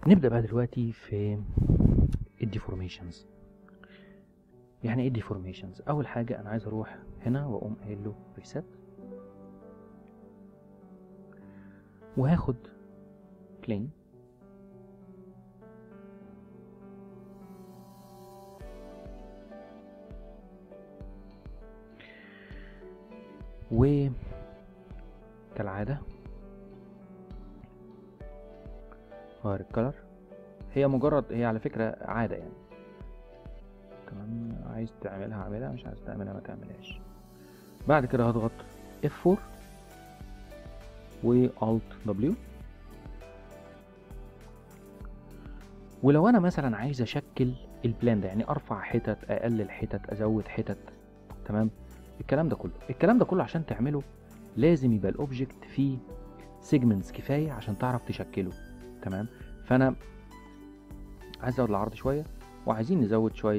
نبدأ بقى دلوقتي في الديفورميشنز يعني ايه الديفورميشنز اول حاجة انا عايز اروح هنا واقوم قايل له ريسيت وهاخد بلين و كالعادة غير الكلر هي مجرد هي على فكرة عادة يعني تمام عايز تعملها اعملها مش عايز تعملها ما تعملهاش بعد كده هضغط F4 و Alt W ولو انا مثلا عايز اشكل البلان ده يعني ارفع حتت اقلل حتت ازود حتت تمام الكلام ده كله الكلام ده كله عشان تعمله لازم يبقى الاوبجكت فيه سيجمنتس كفايه عشان تعرف تشكله تمام فانا عايز ازود العرض شويه وعايزين نزود شويه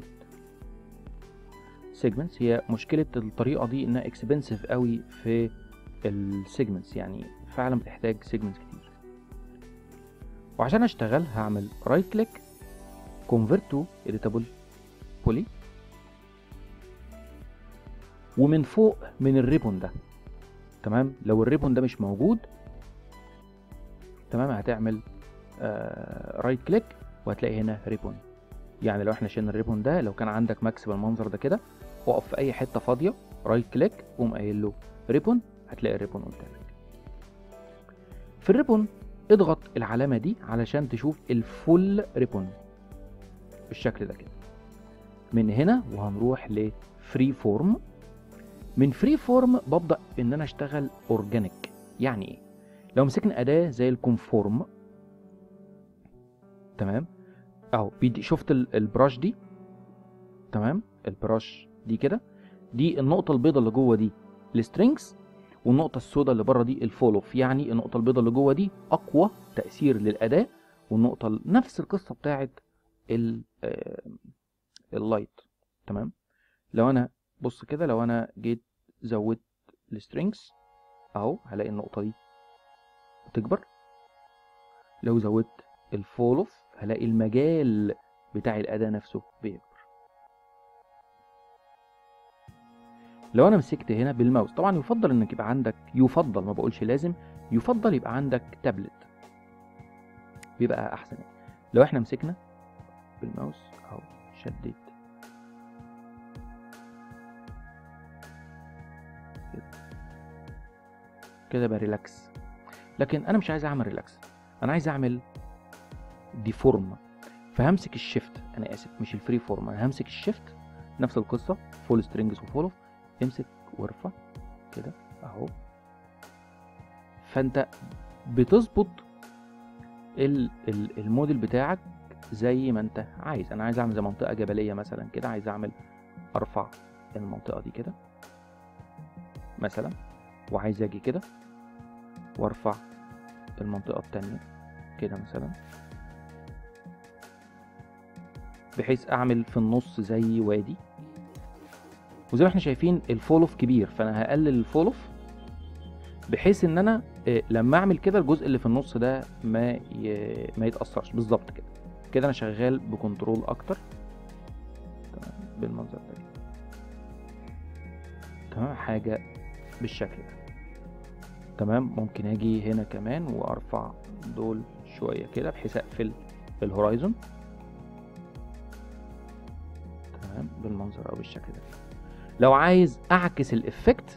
سيجمنتس هي مشكله الطريقه دي انها اكسبنسيف قوي في السيجمنتس يعني فعلا بتحتاج سيجمنتس كتير وعشان اشتغل هعمل رايت كليك convert to editable poly ومن فوق من الريبون ده تمام لو الريبون ده مش موجود تمام هتعمل رايت uh, كليك وهتلاقي هنا ريبون يعني لو احنا شلنا الريبون ده لو كان عندك ماكس بالمنظر ده كده اقف في اي حته فاضيه رايت كليك قوم قايل له ريبون هتلاقي الريبون قدامك في الريبون اضغط العلامه دي علشان تشوف الفول ريبون بالشكل ده كده من هنا وهنروح لفري فورم من فري فورم ببدا ان انا اشتغل اورجانيك يعني ايه لو مسكنا اداه زي الكونفورم تمام اهو بيدي شفت البراش دي تمام البراش دي كده دي النقطه البيضاء اللي جوه دي السترينجز والنقطه السوداء اللي بره دي الفول اوف يعني النقطه البيضاء اللي جوه دي اقوى تاثير للاداه والنقطه نفس القصه بتاعه اللايت تمام لو انا بص كده لو انا جيت زودت السترينجز اهو هلاقي النقطه دي بتكبر لو زودت الفول اوف هلاقي المجال بتاع الاداه نفسه بيكبر لو انا مسكت هنا بالماوس طبعا يفضل انك يبقى عندك يفضل ما بقولش لازم يفضل يبقى عندك تابلت بيبقى احسن يعني. لو احنا مسكنا بالماوس اهو شديت كده كده بقى ريلاكس لكن انا مش عايز اعمل ريلاكس انا عايز اعمل ديفورم فهمسك الشيفت انا اسف مش الفري فورم انا همسك الشيفت نفس القصه فول سترينجز وفول امسك وارفع كده اهو فانت بتظبط الموديل بتاعك زي ما انت عايز انا عايز اعمل زي منطقه جبليه مثلا كده عايز اعمل ارفع المنطقه دي كده مثلا وعايز اجي كده وارفع المنطقه التانية كده مثلا بحيث اعمل في النص زي وادي وزي ما احنا شايفين الفولوف كبير فانا هقلل الفولوف بحيث ان انا لما اعمل كده الجزء اللي في النص ده ما ي... ما يتاثرش بالظبط كده كده انا شغال بكنترول اكتر تمام بالمنظر ده تمام حاجه بالشكل ده تمام ممكن اجي هنا كمان وارفع دول شويه كده بحيث اقفل الهورايزون تمام بالمنظر او بالشكل ده لو عايز اعكس الافكت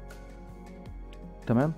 تمام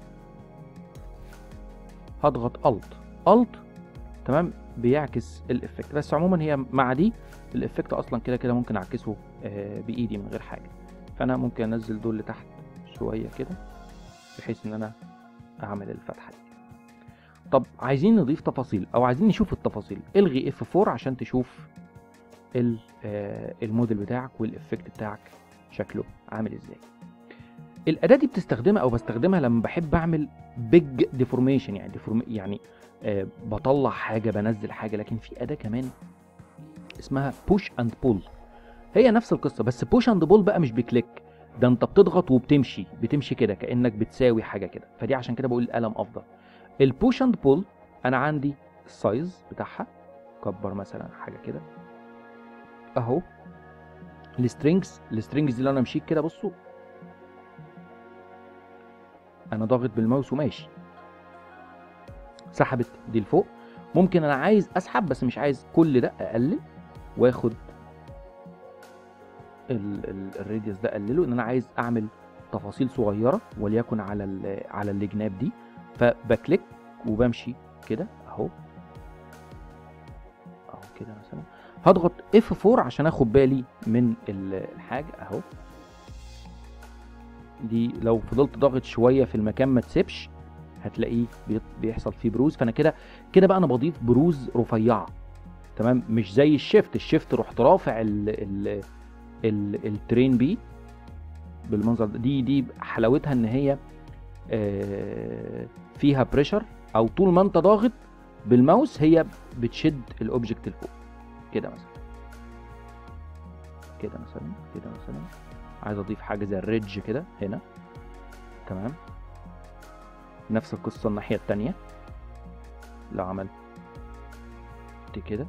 هضغط الت الت تمام بيعكس الافكت بس عموما هي مع دي الافكت اصلا كده كده ممكن اعكسه آه بايدي من غير حاجه فانا ممكن انزل دول لتحت شويه كده بحيث ان انا اعمل الفتحه دي طب عايزين نضيف تفاصيل او عايزين نشوف التفاصيل الغي اف 4 عشان تشوف آه الموديل بتاعك والافكت بتاعك شكله عامل ازاي الاداه دي بتستخدمها او بستخدمها لما بحب اعمل بيج ديفورميشن يعني ديفورم يعني آه بطلع حاجه بنزل حاجه لكن في اداه كمان اسمها بوش اند بول هي نفس القصه بس بوش اند بول بقى مش بكليك ده انت بتضغط وبتمشي بتمشي كده كانك بتساوي حاجه كده فدي عشان كده بقول القلم افضل البوش اند بول انا عندي السايز بتاعها كبر مثلا حاجه كده اهو السترينجز السترينجز دي اللي انا مشيت كده بصوا انا ضاغط بالماوس وماشي سحبت دي لفوق ممكن انا عايز اسحب بس مش عايز كل ده اقلل واخد ال- ال- الراديوس ده اقلله ان انا عايز اعمل تفاصيل صغيره وليكن على ال- على الجناب دي فبكليك وبمشي كده اهو اهو كده مثلا هضغط F4 عشان اخد بالي من ال- الحاجه اهو دي لو فضلت ضاغط شويه في المكان ما تسيبش هتلاقيه بيط- بيحصل فيه بروز فانا كده كده بقى انا بضيف بروز رفيعه تمام مش زي الشيفت الشيفت رحت رافع ال ال ال الترين بي بالمنظر ده دي دي حلاوتها ان هي آه، فيها بريشر او طول ما انت ضاغط بالماوس هي بتشد الاوبجكت لفوق كده مثلا كده مثلا كده مثلا عايز اضيف حاجه زي الريدج كده هنا تمام نفس القصه الناحيه التانية لو عملت كده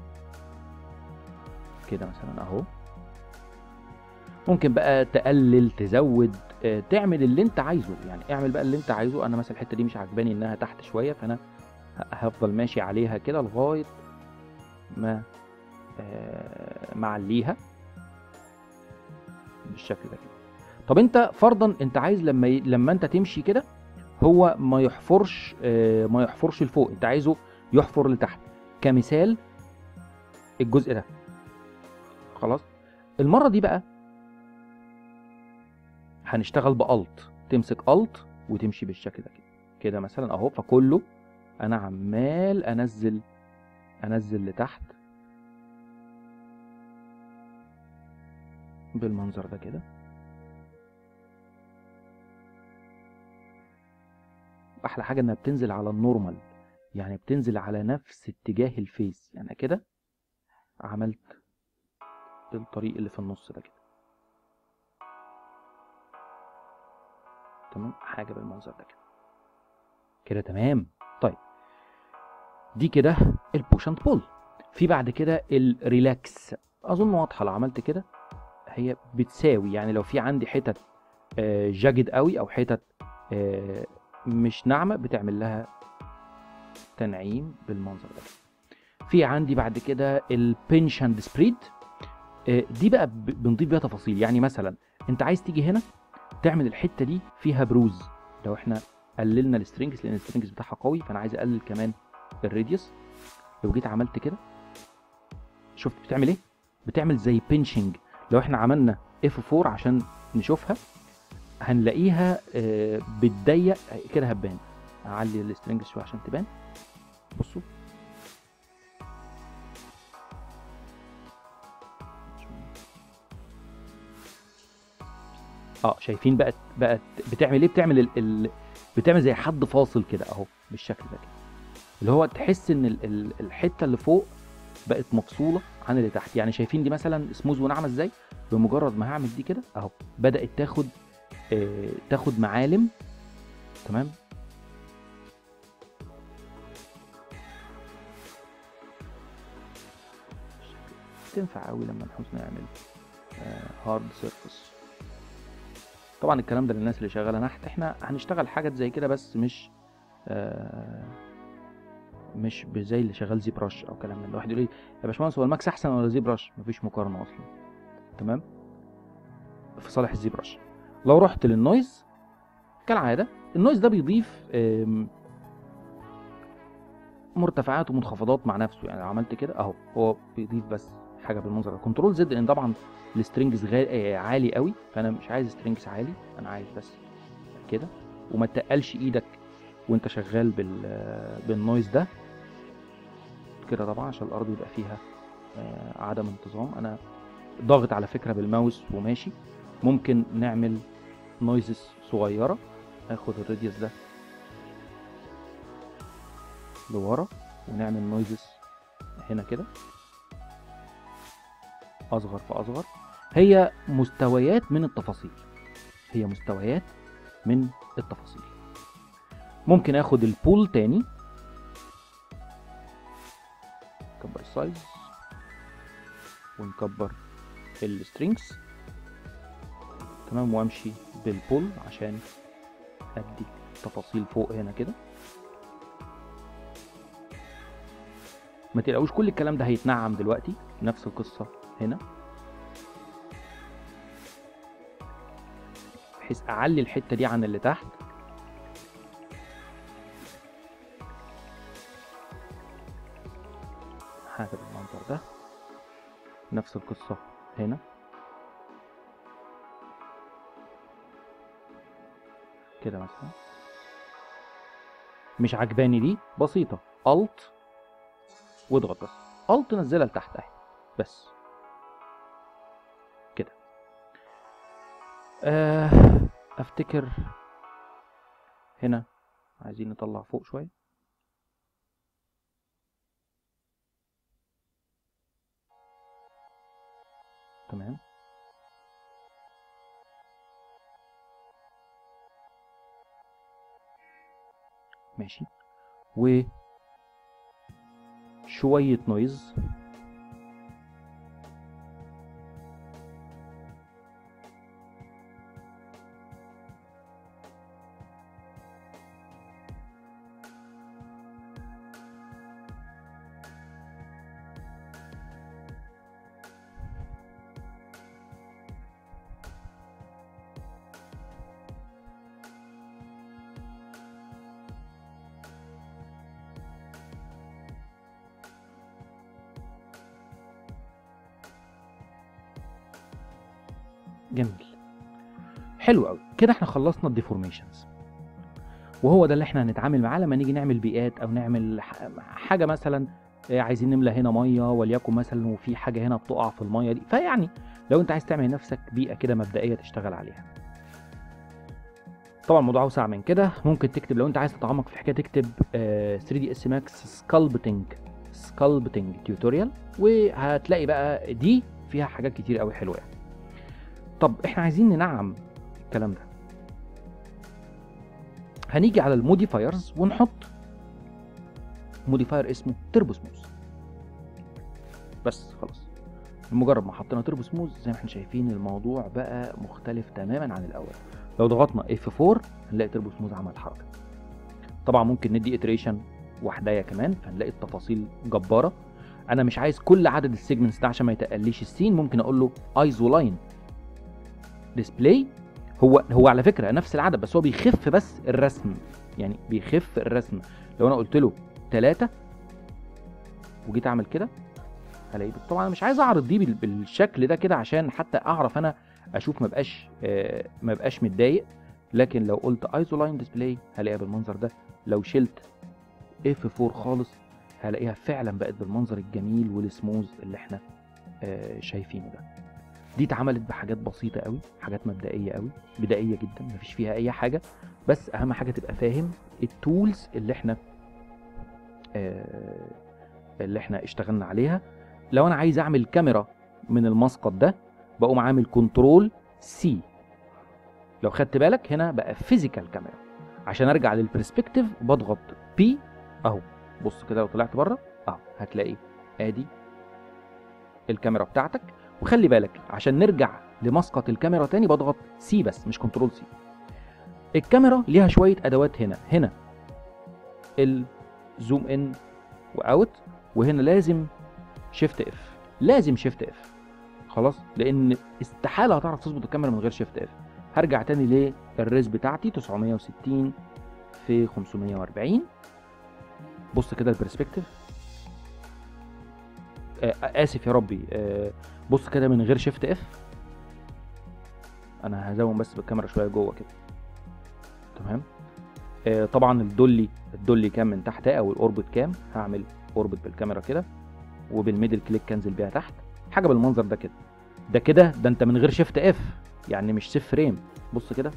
كده مثلا اهو ممكن بقى تقلل تزود آه، تعمل اللي انت عايزه يعني اعمل بقى اللي انت عايزه انا مثلا الحته دي مش عجباني انها تحت شويه فانا ه- هفضل ماشي عليها كده لغايه ما آه، معليها بالشكل ده كده طب انت فرضا انت عايز لما ي... لما انت تمشي كده هو ما يحفرش آه، ما يحفرش لفوق انت عايزه يحفر لتحت كمثال الجزء ده خلاص المره دي بقى هنشتغل بالت تمسك الت وتمشي بالشكل ده كده كده مثلا اهو فكله انا عمال انزل انزل لتحت بالمنظر ده كده احلى حاجه انها بتنزل على النورمال يعني بتنزل على نفس اتجاه الفيس يعني كده عملت الطريق اللي في النص ده كده تمام حاجه بالمنظر ده كده كده تمام طيب دي كده البوش اند بول في بعد كده الريلاكس اظن واضحه لو عملت كده هي بتساوي يعني لو في عندي حتت آه، جاجد قوي او حتت آه، مش ناعمه بتعمل لها تنعيم بالمنظر ده في عندي بعد كده البنش اند سبريد دي بقى ب- بنضيف بيها تفاصيل يعني مثلا انت عايز تيجي هنا تعمل الحته دي فيها بروز لو احنا قللنا السترينجز لان السترينجز بتاعها قوي فانا عايز اقلل كمان الراديوس لو جيت عملت كده شفت بتعمل ايه بتعمل زي بنشنج لو احنا عملنا F4 عشان نشوفها هنلاقيها آه، بتضيق كده هتبان اعلي السترينجز شويه عشان تبان بصوا اه شايفين بقت بقت بتعمل ايه بتعمل ال... ال... بتعمل زي حد فاصل كده اهو بالشكل ده كده اللي هو تحس ان ال... ال... الحته اللي فوق بقت مفصوله عن اللي تحت يعني شايفين دي مثلا سموز وناعمه ازاي بمجرد ما هعمل دي كده اهو بدات تاخد آه تاخد معالم تمام تنفع قوي لما نحوز نعمل هارد سيرفس طبعا الكلام ده للناس اللي شغاله نحت احنا هنشتغل حاجات زي كده بس مش آه مش زي اللي شغال زي براش او كلام من ده واحد يقول لي يا باشمهندس هو الماكس احسن ولا زي براش مفيش مقارنه اصلا تمام في صالح الزي براش لو رحت للنويز كالعاده النويز ده بيضيف آم، مرتفعات ومنخفضات مع نفسه يعني لو عملت كده اهو هو بيضيف بس حاجه بالمنظر ده كنترول زد لان طبعا السترينجز غالي آه، عالي قوي فانا مش عايز سترينجز عالي انا عايز بس كده وما تقلش ايدك وانت شغال بال بالنويز ده كده طبعا عشان الارض يبقى فيها آه، عدم انتظام انا ضاغط على فكره بالماوس وماشي ممكن نعمل نويزز صغيره اخد الراديوس ده لورا ونعمل نويزز هنا كده اصغر فاصغر هي مستويات من التفاصيل هي مستويات من التفاصيل ممكن اخد البول تاني نكبر السايز ونكبر السترينجز تمام وامشي بالبول عشان ادي تفاصيل فوق هنا كده ما تقلقوش كل الكلام ده هيتنعم دلوقتي نفس القصة هنا بحيث اعلي الحتة دي عن اللي تحت حاجة بالمنظر ده نفس القصة هنا كده مثلا مش عجباني دي بسيطة الت واضغط بس الت نزلها لتحت اهي بس كده آه افتكر هنا عايزين نطلع فوق شوية تمام ماشي و شوية نويز جميل حلو قوي كده احنا خلصنا الديفورميشنز وهو ده اللي احنا هنتعامل معاه لما نيجي نعمل بيئات او نعمل ح- حاجه مثلا آه، عايزين نملى هنا ميه وليكن مثلا وفي حاجه هنا بتقع في الميه دي فيعني لو انت عايز تعمل لنفسك بيئه كده مبدئيه تشتغل عليها طبعا الموضوع اوسع من كده ممكن تكتب لو انت عايز تتعمق في حكايه تكتب آه، 3 دي اس ماكس سكالبتنج سكالبتنج تيوتوريال وهتلاقي بقى دي فيها حاجات كتير قوي حلوه يعني. طب احنا عايزين ننعم الكلام ده هنيجي على الموديفايرز ونحط موديفاير اسمه تربو سموث بس خلاص بمجرد ما حطينا تربو سموث زي ما احنا شايفين الموضوع بقى مختلف تماما عن الاول لو ضغطنا F4 هنلاقي تربو سموث عمل حركه طبعا ممكن ندي iteration وحدايه كمان فنلاقي التفاصيل جباره انا مش عايز كل عدد السيجمنتس ده عشان ما يتقليش السين ممكن اقول له ايزو لاين ديسبلاي هو هو على فكره نفس العدد بس هو بيخف بس الرسم يعني بيخف الرسم لو انا قلت له 3 وجيت اعمل كده هلاقي طبعا انا مش عايز اعرض دي بال- بالشكل ده كده عشان حتى اعرف انا اشوف ما بقاش آه، ما بقاش متضايق لكن لو قلت ايزو لاين ديسبلاي هلاقيها بالمنظر ده لو شلت اف 4 خالص هلاقيها فعلا بقت بالمنظر الجميل والسموز اللي احنا آه، شايفينه ده دي اتعملت بحاجات بسيطه قوي حاجات مبدئيه قوي بدائيه جدا مفيش فيها اي حاجه بس اهم حاجه تبقى فاهم التولز اللي احنا آه، اللي احنا اشتغلنا عليها لو انا عايز اعمل كاميرا من المسقط ده بقوم عامل كنترول سي لو خدت بالك هنا بقى فيزيكال كاميرا عشان ارجع للبرسبكتيف بضغط بي اهو بص كده لو طلعت بره اهو هتلاقي ادي الكاميرا بتاعتك وخلي بالك عشان نرجع لمسقط الكاميرا تاني بضغط سي بس مش كنترول سي الكاميرا ليها شويه ادوات هنا هنا الزوم ان واوت وهنا لازم شيفت اف لازم شيفت اف خلاص لان استحاله هتعرف تظبط الكاميرا من غير شيفت اف هرجع تاني للريز بتاعتي 960 في 540 بص كده البرسبكتيف آه اسف يا ربي آه بص كده من غير شيفت اف انا هزوم بس بالكاميرا شويه جوه كده تمام آه طبعا الدولي الدولي كام من تحت او الاوربت كام هعمل اوربت بالكاميرا كده وبالميدل كليك انزل بيها تحت حاجه بالمنظر ده كده ده كده ده انت من غير شيفت اف يعني مش سيف فريم بص كده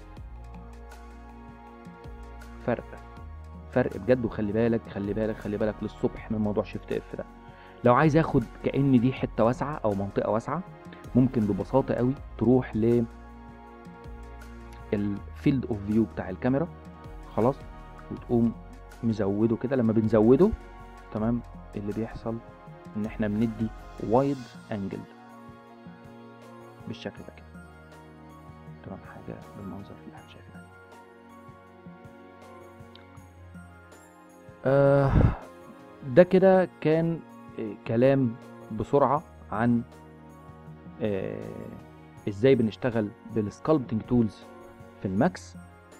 فرق فرق بجد وخلي بالك خلي بالك خلي بالك للصبح من موضوع شيفت اف ده لو عايز اخد كأن دي حته واسعه او منطقه واسعه ممكن ببساطه قوي تروح ل الفيلد اوف فيو بتاع الكاميرا خلاص وتقوم مزوده كده لما بنزوده تمام اللي بيحصل ان احنا بندي وايد انجل بالشكل ده كده تمام حاجه بالمنظر اللي احنا شايفينه آه ده كده كان آه، كلام بسرعه عن آه ازاي بنشتغل بالسكالبتنج تولز في الماكس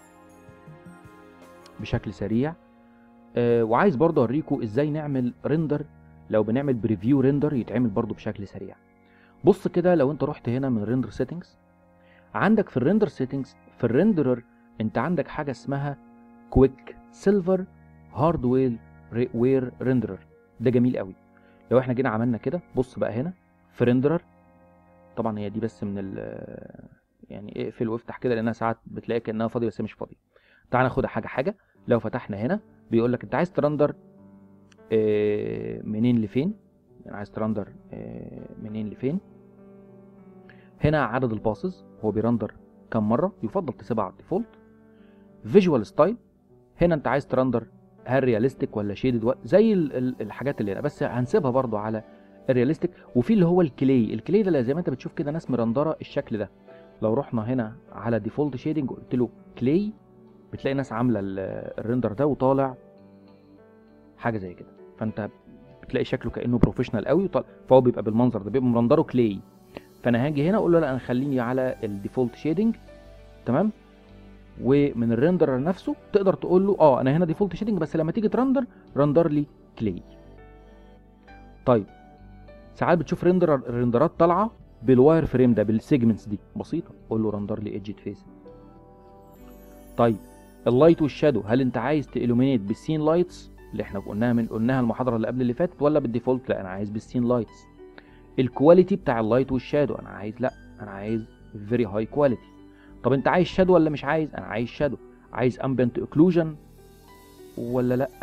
بشكل سريع آه وعايز برضه اوريكم ازاي نعمل ريندر لو بنعمل بريفيو ريندر يتعمل برضه بشكل سريع بص كده لو انت رحت هنا من ريندر سيتنجز عندك في الريندر سيتنجز في الريندرر انت عندك حاجه اسمها كويك سيلفر هاردوير وير ريندرر ده جميل قوي لو احنا جينا عملنا كده بص بقى هنا في ريندرر طبعا هي دي بس من ال يعني اقفل وافتح كده لانها ساعات بتلاقي كانها فاضيه بس هي مش فاضيه تعال ناخدها حاجه حاجه لو فتحنا هنا بيقول لك انت عايز ترندر آه، منين لفين يعني عايز ترندر آه، منين لفين هنا عدد الباسز هو بيرندر كم مره يفضل تسيبها على الديفولت فيجوال ستايل هنا انت عايز ترندر هل رياليستيك ولا شيدد زي ال- ال- الحاجات اللي هنا بس هنسيبها برضو على الرياليستيك وفي اللي هو الكلي الكلي ده اللي زي ما انت بتشوف كده ناس مرندره الشكل ده لو رحنا هنا على ديفولت شيدنج وقلت له كلي بتلاقي ناس عامله ال- الريندر ده وطالع حاجه زي كده فانت بتلاقي شكله كانه بروفيشنال قوي وطالع فهو بيبقى بالمنظر ده بيبقى مرندره كلي فانا هاجي هنا اقول له لا انا خليني على الديفولت شيدنج تمام ومن الريندر نفسه تقدر تقول له اه انا هنا ديفولت شيدنج بس لما تيجي ترندر رندر لي كلي طيب ساعات بتشوف ريندر الريندرات طالعه بالواير فريم ده بالسيجمنتس دي بسيطه قول له رندر لي ايدجت فيس طيب اللايت والشادو هل انت عايز تالومينيت بالسين لايتس اللي احنا قلناها من قلناها المحاضره اللي قبل اللي فاتت ولا بالديفولت لا انا عايز بالسين لايتس الكواليتي بتاع اللايت والشادو انا عايز لا انا عايز فيري هاي كواليتي طب انت عايز شادو ولا مش عايز انا عايز شادو عايز امبيانت اوكلوجن ولا لا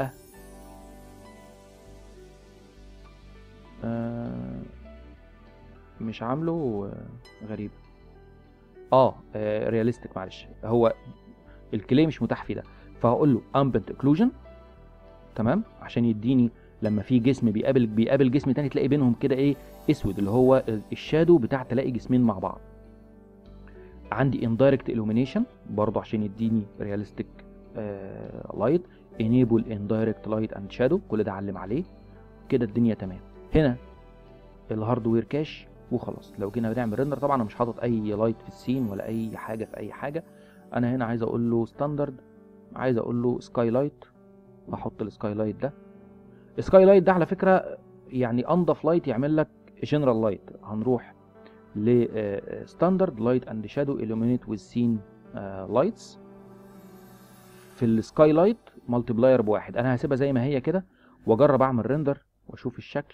آه مش عامله آه، غريب اه, آه رياليستيك معلش هو الكلي مش متاح فيه ده فهقول له امبيانت اوكلوجن تمام عشان يديني لما في جسم بيقابل بيقابل جسم تاني تلاقي بينهم كده ايه اسود اللي هو الشادو بتاع تلاقي جسمين مع بعض عندي indirect illumination برضه عشان يديني realistic آه light enable indirect light and shadow كل ده علم عليه كده الدنيا تمام هنا الهاردوير كاش وخلاص لو جينا بنعمل ريندر طبعا انا مش حاطط اي لايت في السين ولا اي حاجه في اي حاجه انا هنا عايز اقول له ستاندرد عايز اقول له سكاي لايت احط السكاي لايت ده السكاي لايت ده على فكره يعني انضف لايت يعمل لك جنرال لايت هنروح لستاندرد لايت اند شادو illuminate with scene لايتس في السكاي لايت مالتيبلاير بواحد انا هسيبها زي ما هي كده واجرب اعمل ريندر واشوف الشكل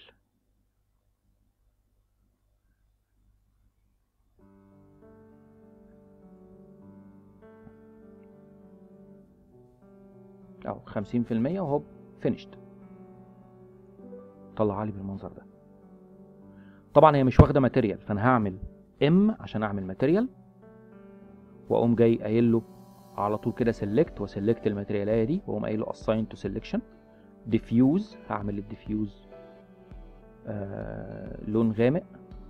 اهو 50% وهوب فينيشد طلع لي بالمنظر ده طبعا هي مش واخده ماتيريال فانا هعمل ام عشان اعمل ماتيريال واقوم جاي قايل له على طول كده سيلكت وسيلكت الماتيرياليه دي واقوم قايل له assign to selection diffuse هعمل الديفيوز آه لون غامق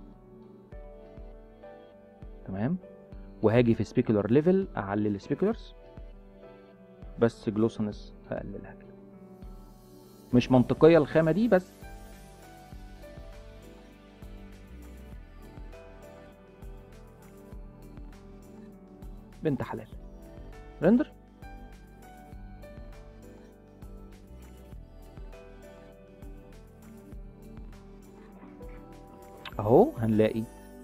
تمام وهاجي في سبيكولار ليفل اعلي السبيكولرز بس جلوسنس هقللها كده مش منطقيه الخامه دي بس بنت حلال رندر اهو هنلاقي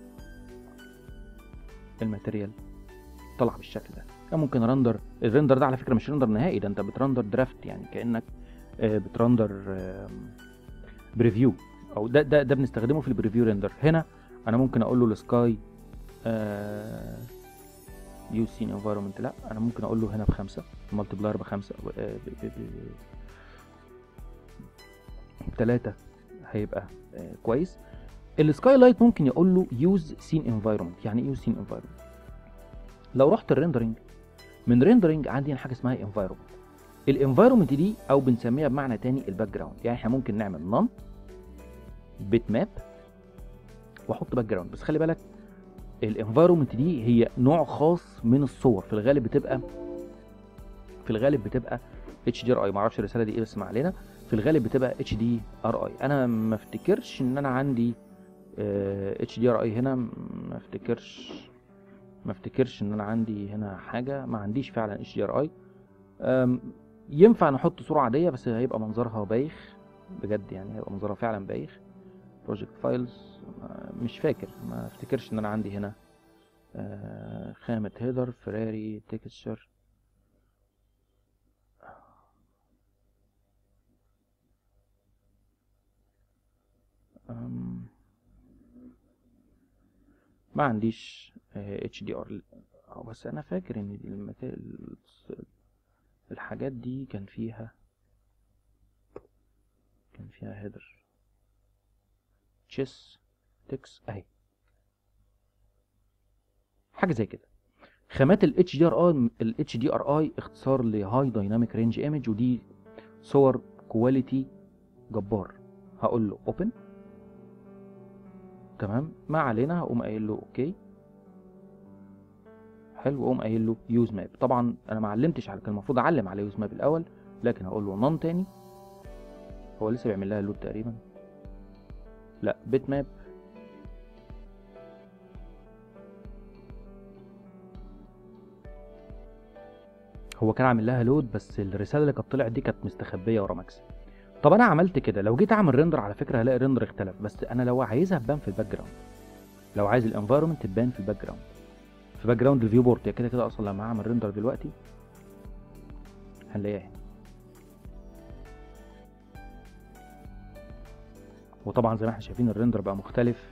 الماتيريال طلع بالشكل ده كان ممكن رندر الرندر ده على فكره مش رندر نهائي ده انت بترندر درافت يعني كانك آه، بترندر بريفيو او ده ده ده بنستخدمه في البريفيو ريندر هنا انا ممكن اقول له السكاي يو سين انفايرمنت لا انا ممكن اقول له هنا بخمسه المالتيبلاير بخمسه آه، ب- ب- ب- بتلاتة هيبقى آه، كويس السكاي لايت ممكن يقول له يوز سين انفايرمنت يعني ايه يوز سين انفايرمنت لو رحت الريندرنج من ريندرنج عندي هنا حاجه اسمها انفايرمنت الانفايرمنت دي او بنسميها بمعنى تاني الباك جراوند يعني احنا ممكن نعمل نون بيت ماب واحط باك جراوند بس خلي بالك الانفايرمنت دي هي نوع خاص من الصور في الغالب بتبقى في الغالب بتبقى اتش دي ار اي ما اعرفش الرساله دي ايه بس ما علينا في الغالب بتبقى اتش دي ار اي انا ما افتكرش ان انا عندي اتش دي ار اي هنا ما افتكرش ما افتكرش ان انا عندي هنا حاجه ما عنديش فعلا اتش دي ار اي ينفع نحط صوره عاديه بس هيبقى منظرها بايخ بجد يعني هيبقى منظرها فعلا بايخ بروجكت فايلز مش فاكر ما افتكرش ان انا عندي هنا آه، خامة هيدر فراري تكستشر ما عنديش اتش دي ار بس انا فاكر ان دي المتا... الحاجات دي كان فيها كان فيها هيدر تشيس تكس اهي حاجه زي كده خامات ال HDRI ال HDRI اختصار لهاي دايناميك رينج ايمج ودي صور كواليتي جبار هقول له اوبن تمام ما علينا هقوم قايل له اوكي حلو واقوم قايل له يوز ماب طبعا انا ما علمتش على كان المفروض اعلم على يوز ماب الاول لكن هقول له نون تاني هو لسه بيعمل لها لود تقريبا لا بيت ماب هو كان عامل لها لود بس الرساله اللي كانت طلعت دي كانت مستخبيه ورا ماكس طب انا عملت كده لو جيت اعمل ريندر على فكره هلاقي الريندر اختلف بس انا لو عايزها تبان في الباك جراوند لو عايز الانفايرمنت تبان في الباك جراوند في باك جراوند الفيو بورت كده كده اصلا لما اعمل ريندر دلوقتي هنلاقيها هنا وطبعا زي ما احنا شايفين الريندر بقى مختلف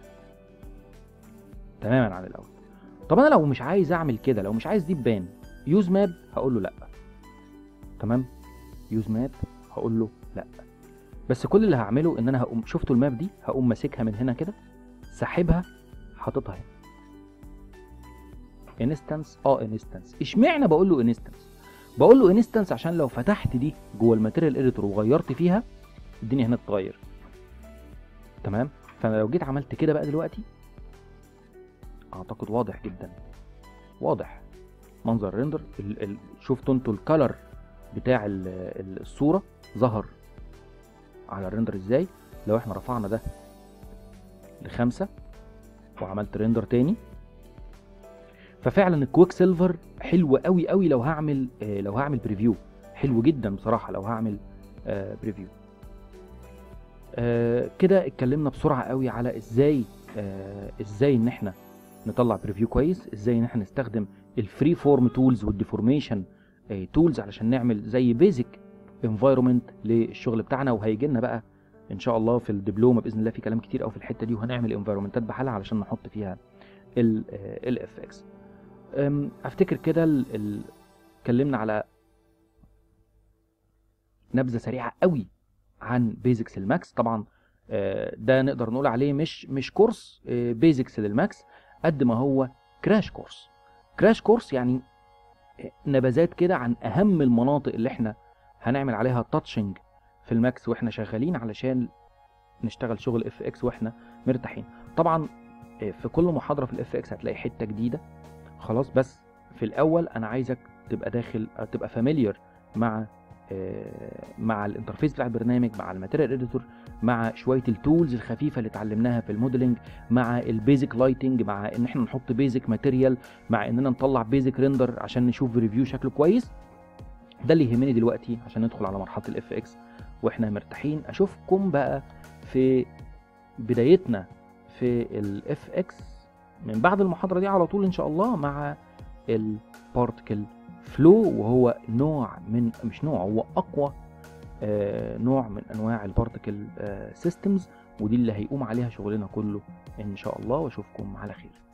تماما عن الاول طب انا لو مش عايز اعمل كده لو مش عايز دي تبان يوز ماب هقول له لا تمام يوز ماب هقول له لا بس كل اللي هعمله ان انا هقوم شفتوا الماب دي هقوم ماسكها من هنا كده ساحبها حاططها هنا انستنس اه انستنس اشمعنى بقول له انستنس بقول له انستنس عشان لو فتحت دي جوه الماتيريال اديتور وغيرت فيها الدنيا هنا تتغير تمام فانا لو جيت عملت كده بقى دلوقتي اعتقد واضح جدا واضح منظر الريندر ال ال شفتوا انتوا الكالر بتاع ال ال الصوره ظهر على الريندر ازاي لو احنا رفعنا ده لخمسة وعملت ريندر تاني ففعلا الكويك سيلفر حلو قوي قوي لو هعمل آه لو هعمل بريفيو حلو جدا بصراحه لو هعمل آه بريفيو آه كده اتكلمنا بسرعه قوي على ازاي آه ازاي ان احنا نطلع بريفيو كويس ازاي ان احنا نستخدم الفري فورم تولز والديفورميشن تولز علشان نعمل زي بيزك انفايرمنت للشغل بتاعنا وهيجي لنا بقى ان شاء الله في الدبلومه باذن الله في كلام كتير قوي في الحته دي وهنعمل انفايرمنتات بحالها علشان نحط فيها الاف اكس افتكر كده اتكلمنا على نبذه سريعه قوي عن بيزكس الماكس طبعا ده نقدر نقول عليه مش مش كورس بيزكس للماكس قد ما هو كراش كورس كراش كورس يعني نبذات كده عن اهم المناطق اللي احنا هنعمل عليها تاتشنج في الماكس واحنا شغالين علشان نشتغل شغل اف اكس واحنا مرتاحين طبعا في كل محاضره في الاف اكس هتلاقي حته جديده خلاص بس في الاول انا عايزك تبقى داخل تبقى فاميليار مع مع الانترفيس بتاع البرنامج مع الماتيريال اديتور مع شويه التولز الخفيفه اللي اتعلمناها في الموديلنج مع البيزك لايتنج مع ان احنا نحط بيزك ماتيريال مع اننا نطلع بيزك ريندر عشان نشوف ريفيو شكله كويس ده اللي يهمني دلوقتي عشان ندخل على مرحله الاف اكس واحنا مرتاحين اشوفكم بقى في بدايتنا في الاف اكس من بعد المحاضره دي على طول ان شاء الله مع البارتكل فلو وهو نوع من مش نوع هو اقوى آه نوع من انواع البارتكل آه سيستمز ودي اللي هيقوم عليها شغلنا كله ان شاء الله واشوفكم على خير